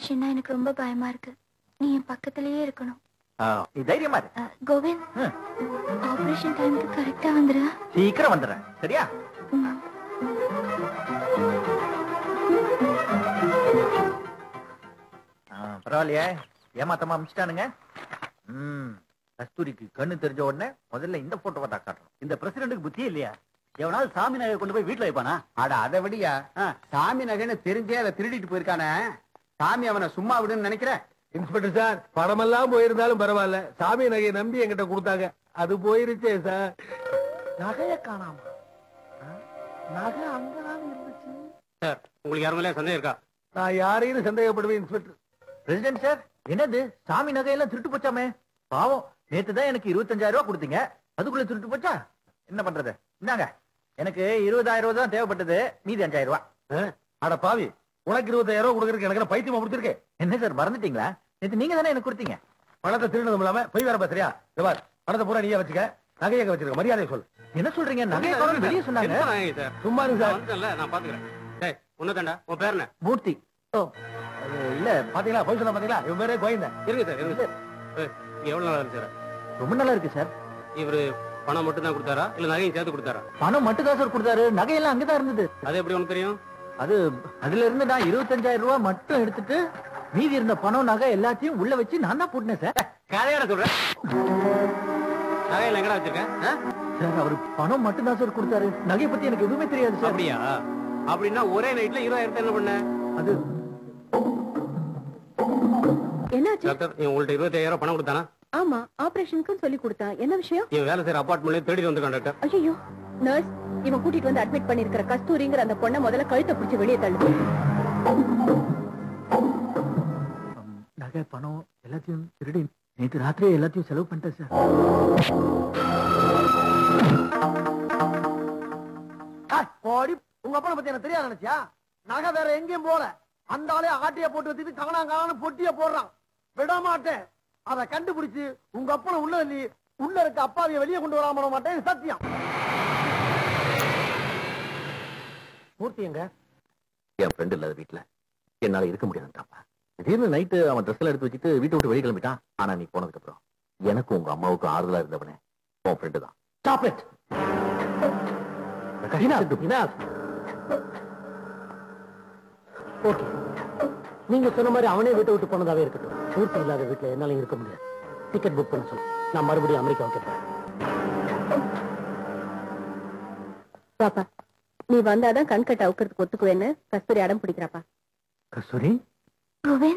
ஆபரேஷன்னா எனக்கு ரொம்ப பயமா இருக்கு நீ என் பக்கத்திலேயே இருக்கணும் ஆ, நீ தைரியமா இரு அஹ், கோவிந்த் ம். ஆபரேஷன் டைமுக்கு கரெக்டா வந்துரு சீக்கிரம் வந்துடுறேன் சரியா ம். ஆ, பரவாயில்லையே ஏமாத்தமா அமிச்சிட்டானுங்க ம் கஸ்தூரிக்கு கண்ணு தெரிஞ்ச உடனே முதல்ல இந்த போட்டோவை தான் காட்டணும் இந்த பிரசிடண்ட்டுக்கு புத்தி இல்லையா எவனாவது சாமி நகை கொண்டு போய் வீட்டுல வைப்பானா அட அதை விடியா சாமி நகைன்னு தெரிஞ்சே அதை திருடிட்டு போயிருக்கானே சாமி அவனை சும்மா விடுன்னு நினைக்கிற இன்ஸ்பெக்டர் சார் பணமெல்லாம் போயிருந்தாலும் பரவாயில்ல சாமி நகையை நம்பி என்கிட்ட கொடுத்தாங்க அது போயிருச்சே சார் நகைய காணாம ஆ? நகை அங்கதான் இருந்துச்சு உங்களுக்கு யாரும் மேலே சந்தேகம் இருக்கா நான் யாரையும் சந்தேகப்படுவேன் இன்ஸ்பெக்டர் பிரசிடென்ட் சார் என்னது சாமி நகையெல்லாம் திருட்டு போச்சாமே பாவம் நேத்து தான் எனக்கு இருபத்தஞ்சாயிரம் ரூபாய் கொடுத்தீங்க அதுக்குள்ள திருட்டு போச்சா என்ன பண்றது இந்தாங்க எனக்கு இருபதாயிரம் ரூபாய் தான் தேவைப்பட்டது மீதி அஞ்சாயிரம் ரூபாய் அட பாவி உனக்கு இருபத்தாயிரம் ரூபாய் கொடுக்கறதுக்கு எனக்கு என்ன பைத்தியமா கொடுத்துருக்கேன் என்ன சார் மறந்துட்டீங்களா நேத்து நீங்க தானே எனக்கு கொடுத்தீங்க பணத்தை திருடுனதும் இல்லாம போய் வேற பேசுறியா இந்த பார் பணத்தை பூரா நீயே வச்சுக்க நகையை எங்க வச்சிருக்க மரியாதை சொல் என்ன சொல்றீங்க நகை காணோம்னு வெளியே சொன்னாங்க சார் சும்மா இருங்க சார் வந்துட்டேன்ல நான் பாத்துக்கிறேன் டேய் உன்னதாண்டா உன் பேர் என்ன மூர்த்தி ஓ அது இல்ல பாத்தீங்களா போய் சொன்னா பாத்தீங்களா இவன் பேரே கோயந்தேன் இருங்க சார் இருங்க சார் ஏய், இங்க எவ்வளவு நாளா இருக்கு சார் ரொம்ப நல்லா இருக்கு சார் இவரு பணம் மட்டும் தான் கொடுத்தாரா இல்ல நகையும் சேர்த்து கொடுத்தாரா பணம் மட்டும் தான் சார் கொடுத்தாரு நகையெல்லாம் அங்கதான் இருந்தது அது எப்படி உனக்கு தெரியும் அது அதுல இருந்து நான் இருபத்தஞ்சாயிரம் ரூபாய் மட்டும் எடுத்துட்டு மீதி இருந்த பணம் நகை எல்லாத்தையும் உள்ள வச்சு நான் தான் போட்டேன் சார் கதையாட சொல்றேன் நகையில எங்கடா வச்சிருக்கேன் ஆ? சார் அவர் பணம் மட்டும் தான் சார் கொடுத்தாரு நகையை பத்தி எனக்கு எதுவுமே தெரியாது சார் அப்படியா அப்படின்னா ஒரே நைட்ல இருபதாயிரத்தை என்ன பண்ண அது என்னாச்சு டாக்டர் இவன் உங்கள்ட்ட இருபத்தாயிரம் பணம் கொடுத்தானா ஆமா ஆபரேஷனுக்கு சொல்லி கொடுத்தான் என்ன விஷயம் இவன் வேலை செய்யற அபார்ட்மெண்ட்ல தேடிட்டு வந்திருக்கான் டாக்டர் ஐயோ நர்ஸ் இவன் கூட்டிட்டு வந்து அட்மிட் பண்ணிருக்கிற கஸ்தூரிங்கிற அந்த பொண்ணை முதல்ல கழுத்தை பிடிச்சு வெளியே தள்ளுது ம், நகை பணம் எல்லாத்தையும் திருடி நேற்று ராத்திரி எல்லாத்தையும் செலவு பண்ணிட்டேன் சார் போடி உங்க அப்பனை பத்தி எனக்கு தெரியாது நினைச்சியா நகை வேற எங்கேயும் போல அந்த ஆளே ஆட்டிய போட்டு வச்சுட்டு காணா காணான்னு பொட்டிய போடுறான் விட மாட்டேன் அதை கண்டுபிடிச்சு உங்க அப்பனை உள்ள தள்ளி உள்ள இருக்க அப்பாவிய வெளியே கொண்டு வராம விட மாட்டேன் இது சத்தியம் மூர்த்தி எங்க என் ஃப்ரெண்ட் இல்லாத வீட்டுல என்னால இருக்க முடியாதுன்றாப்பா திடீர்னு நைட்டு அவன் ட்ரெஸ் எல்லாம் எடுத்து வச்சுட்டு வீட்டை விட்டு வெளியே கிளம்பிட்டான் ஆனா நீ போனதுக்கு அப்புறம் எனக்கும் உங்க அம்மாவுக்கும் ஆறுதலா இருந்தவனே உன் ஃப்ரெண்டு தான் சாக்லேட் ஓகே நீங்க சொன்ன மாதிரி அவனே வீட்டை விட்டு போனதாவே இருக்கட்டும் பூர்த்தி இல்லாத வீட்டுல என்னால இருக்க முடியாது டிக்கெட் புக் பண்ண சொல்லு நான் மறுபடியும் அமெரிக்காவுக்கு போறேன் பாப்பா நீ வந்தாதான் கண்கட்ட அவுக்கிறதுக்கு ஒத்துக்குவேன்னு கஸ்தூரி அடம் பிடிக்கிறாப்பா கஸ்தூரி கோவிந்த்